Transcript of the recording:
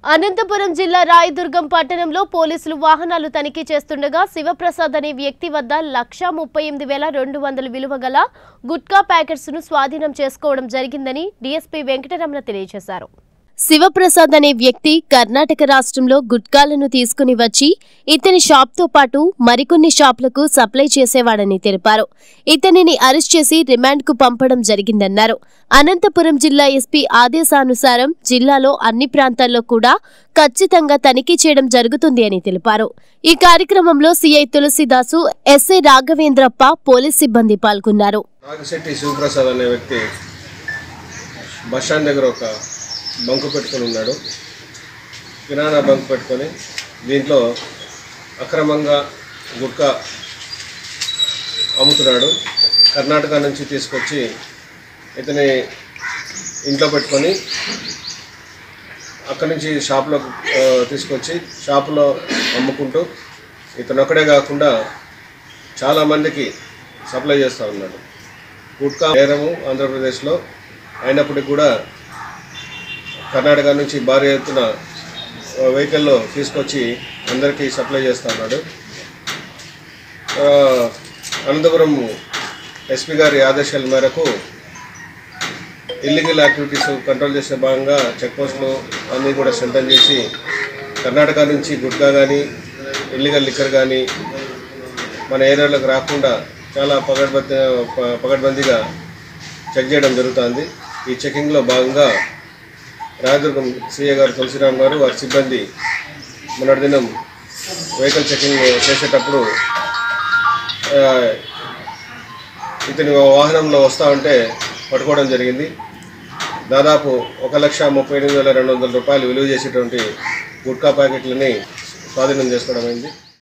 అనంతపురం జిల్లా రాయదుర్గం పట్టణంలో పోలీసులు వాహనాలు తనిఖీ చేస్తుండగా శివప్రసాద్ అనే వ్యక్తి వద్ద లక్షా ముప్పై ఎనిమిది వేల రెండు వందల విలువ గల గుట్కా ప్యాకెట్స్ ను స్వాధీనం చేసుకోవడం జరిగిందని డీఎస్పీ వెంకటరమణ తెలియజేశారు శివప్రసాద్ అనే వ్యక్తి కర్ణాటక రాష్ట్రంలో గుట్కాలను తీసుకుని వచ్చి ఇతని షాప్తో పాటు మరికొన్ని షాపులకు సప్లై చేసేవాడని తెలిపారు ఇతనిని అరెస్ట్ చేసి రిమాండ్కు పంపడం జరిగిందన్నారు అనంతపురం జిల్లా ఎస్పీ ఆదేశానుసారం జిల్లాలో అన్ని ప్రాంతాల్లో కూడా ఖచ్చితంగా తనిఖీ చేయడం జరుగుతుంది అని తెలిపారు ఈ కార్యక్రమంలో CI Tulasidas SI Raghavendrappa police సిబ్బంది పాల్గొన్నారు నాగశెట్టి శివప్రసాద్ అనే వ్యక్తి బస్ స్టాండ్ దగ్గర ఒక బంకు పెట్టుకొని ఉన్నాడు కిరాణా బంక్ పెట్టుకొని దీంట్లో అక్రమంగా గుట్కా అమ్ముతున్నాడు కర్ణాటక నుంచి తీసుకొచ్చి ఇతని ఇంట్లో పెట్టుకొని అక్కడి నుంచి షాప్లో ఆ, తీసుకొచ్చి షాపులో అమ్ముకుంటూ ఇతను ఒక్కడే కాకుండా చాలామందికి సప్లై చేస్తూ ఉన్నాడు గుట్కా నేరము ఆంధ్రప్రదేశ్లో అయినప్పటికీ కూడా కర్ణాటక నుంచి భారీ ఎత్తున ఆ, వెహికల్లో తీసుకొచ్చి అందరికీ సప్లై చేస్తూ ఉన్నాడు ఆ, అనంతపురం ఎస్పీ గారి ఆదేశాల మేరకు ఇల్లీగల్ యాక్టివిటీస్ కంట్రోల్ చేసే భాగంగా చెక్ పోస్టులు అన్నీ కూడా సిద్ధం చేసి కర్ణాటక నుంచి గుట్కా కానీ ఇల్లీగల్ లిక్కర్ కానీ మన ఏరియాలోకి రాకుండా చాలా పగడ్బందీ ప- పగడ్బందీగా చెక్ చేయడం జరుగుతుంది ఈ చెకింగ్లో భాగంగా రాయదుర్గం సీఏ గారు తులసిరామ్ గారు వారి సిబ్బంది మొన్నటి దినం వెహికల్ చెకింగ్ చేసేటప్పుడు ఆ, ఇతని వాహనంలో వస్తూ ఉంటే పట్టుకోవడం జరిగింది దాదాపు ఒక లక్ష ముప్పై ఎనిమిది వేల రెండు వందల రూపాయలు విలువ చేసేటువంటి గుట్కా ప్యాకెట్లని స్వాధీనం చేసుకోవడం అయింది